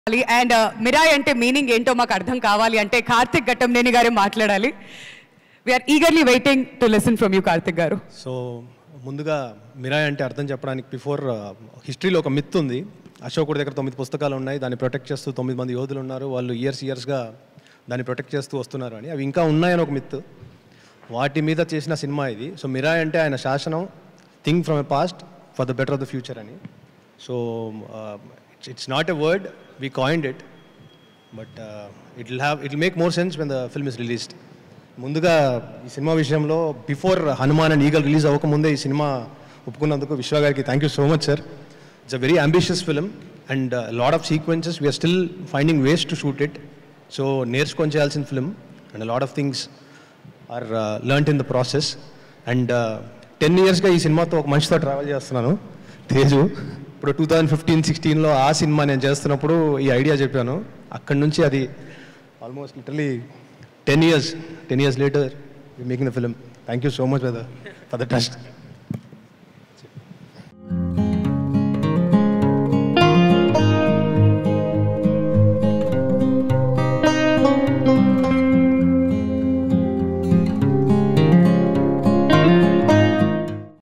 and Mirai అంటే meaning ఏంటో మాకు అర్థం కావాలి అంటే కార్తిక్ ఘట్టంనేని గారే మాట్లాడాలి we're eagerly waiting to listen from you Karthik గారు సో ముందుగా మిరాయ్ అంటే అర్థం చెప్పడానికి బిఫోర్ హిస్టరీలో ఒక మిత్ ఉంది అశోకుడి దగ్గర తొమ్మిది పుస్తకాలు ఉన్నాయి దాన్ని ప్రొటెక్ట్ చేస్తూ తొమ్మిది మంది యోధులు ఉన్నారు వాళ్ళు ఇయర్స్ ఇయర్స్గా దాన్ని ప్రొటెక్ట్ చేస్తూ వస్తున్నారు అని అవి ఇంకా ఉన్నాయని ఒక మిత్ వాటి మీద చేసిన సినిమా ఇది సో మిరాయ్ అంటే ఆయన శాసనం think from a past for the better of the future అని so it's not a word we coined it but it will have it will make more sense when the film is released ముందుగా ఈ cinema విషయంలో before Hanuman and Eagle release అవ్వకముందే ఈ సినిమా ఒప్పుకున్నందుకు విశ్వ గారికి thank you so much sir it's a very ambitious film and lot of sequences we're still finding ways to shoot it so నేర్చుకొని చేయాల్సిన film and lot of things are learnt in the process and ten ఇయర్స్గా ఈ సినిమాతో ఒక మనిషితో travel చేస్తున్నాను తేజు ఇప్పుడు two thousand fifteen సిక్స్టీన్లో ఆ సినిమా నేను చేస్తున్నప్పుడు ఈ ఐడియా చెప్పాను అక్కడి నుంచి అది almost literally ten years ten years later making the film thank you so much for the for the trust